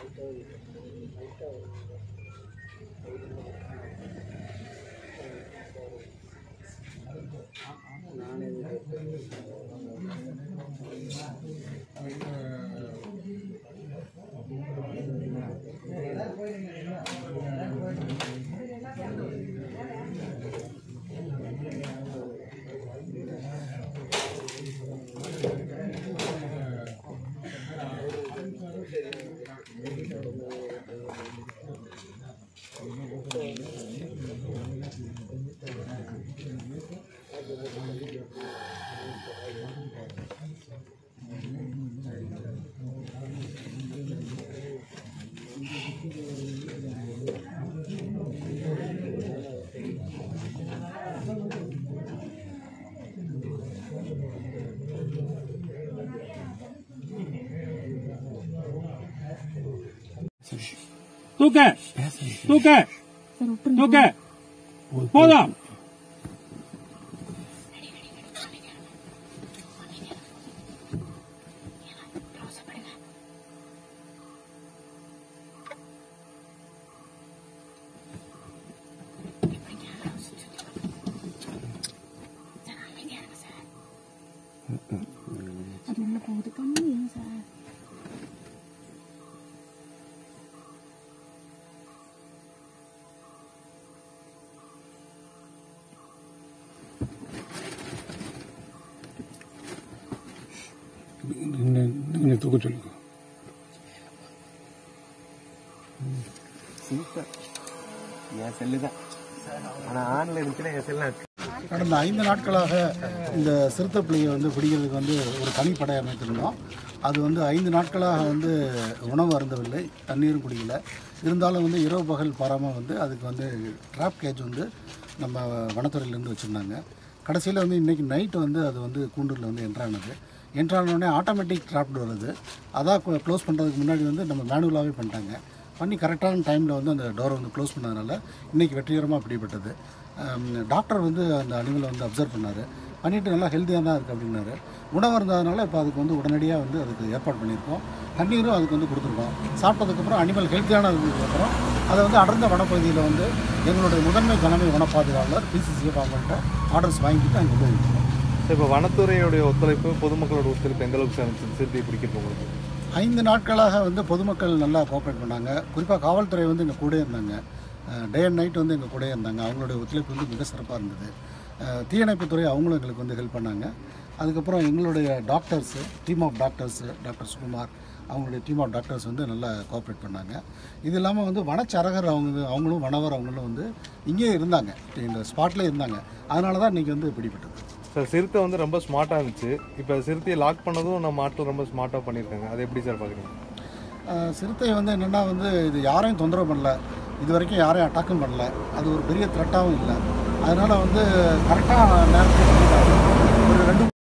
தூக்க தூக்க தூக்க போதும் அது உள்ள போகுது கம்மிங்க சார் நீங்க தூக்க சொல்லுங்க சூப்பர் என் செல்லு தான் ஆனால் ஆன்ல இருந்துச்சுன்னா என் செல்லு கடந்த ஐந்து நாட்களாக இந்த சிறுத்தை பிள்ளையை வந்து பிடிக்கிறதுக்கு வந்து ஒரு தனிப்படை அமைத்திருந்தோம் அது வந்து ஐந்து நாட்களாக வந்து உணவு அருந்தவில்லை தண்ணீரும் குடிக்கல இருந்தாலும் வந்து இரவு பகல் பாராமல் வந்து அதுக்கு வந்து ட்ராப் கேஜ் வந்து நம்ம வனத்துறையிலேருந்து வச்சுருந்தாங்க கடைசியில் வந்து இன்றைக்கி நைட்டு வந்து அது வந்து கூண்டூரில் வந்து என்ட்ரானது என்ட்ரானோடனே ஆட்டோமேட்டிக் ட்ராப் டோர் அது அதான் க்ளோஸ் பண்ணுறதுக்கு முன்னாடி வந்து நம்ம மேனுவலாகவே பண்ணிட்டாங்க பண்ணி கரெக்டான டைமில் வந்து அந்த டோரை வந்து க்ளோஸ் பண்ணதுனால இன்றைக்கி வெற்றிகரமாக பிடிபட்டது டாக்டர் வந்து அந்த அனிமலை வந்து அப்சர்வ் பண்ணார் பண்ணிவிட்டு நல்லா ஹெல்த்தியாக தான் இருக்குது அப்படின்னாரு உணவு இருந்ததுனால இப்போ அதுக்கு வந்து உடனடியாக வந்து அதுக்கு ஏற்பாடு பண்ணியிருக்கோம் தண்ணீரும் அதுக்கு வந்து கொடுத்துருக்கோம் சாப்பிட்டதுக்கப்புறம் அனிமல் ஹெல்த்தியான இருந்ததுக்கப்புறம் அதை வந்து அடர்ந்த வனப்பகுதியில் வந்து எங்களுடைய முதன்மை தலைமை வனப்பாதுகாவலர் பிசிசிஎஃப் அவங்கள்ட்ட ஆர்டர்ஸ் வாங்கிட்டு அங்கே கொண்டு வந்துருக்கோம் இப்போ வனத்துறையுடைய ஒத்துழைப்பு பொதுமக்களோட ஒத்துழைப்பு எந்த அளவுக்கு சார் இருந்துச்சு சிறுத்தையை பிடிக்கிறது உங்களுக்கு ஐந்து நாட்களாக வந்து பொதுமக்கள் நல்லா கோஆப்ரேட் பண்ணாங்க குறிப்பாக காவல்துறை வந்து எங்கள் கூட இருந்தாங்க டே அண்ட் நைட் வந்து எங்கள் கூட இருந்தாங்க அவங்களுடைய ஒத்துழைப்பு வந்து மிக சிறப்பாக இருந்தது அஹ், தீயணைப்புத்துறை அவங்களும் எங்களுக்கு வந்து ஹெல்ப் பண்ணாங்க அதுக்கப்புறம் எங்களுடைய doctors team of doctors doctor Sukumar அவங்களுடைய டீம் ஆஃப் டாக்டர்ஸ் வந்து நல்லா கோஆப்ரேட் பண்ணாங்க இது இல்லாமல் வந்து வனச்சரகர் அவங்க அவங்களும் வனவர் அவங்களும் வந்து இங்கேயே இருந்தாங்க இந்த ஸ்பாட்லேயே இருந்தாங்க அதனால தான் இன்றைக்கி வந்து பிடிபட்டது சார் சிறுத்தை வந்து ரொம்ப ஸ்மார்ட்டாக இருந்துச்சு இப்போ சிறுத்தையை லாக் பண்ணதும் நம்ம ஆட்கள் ரொம்ப ஸ்மார்ட்டாக பண்ணியிருக்காங்க அது எப்படி சார் பார்க்குறீங்க ஆஹ் சிறுத்தை வந்து என்னென்னா வந்து இது யாரையும் தொந்தரவு பண்ணல இது வரைக்கும் யாரையும் அட்டாக்கும் பண்ணல அது ஒரு பெரிய த்ரெட்டாகவும் இல்லை அதனால் வந்து கரெக்டாக நேரத்துக்கு ஒரு ரெண்டு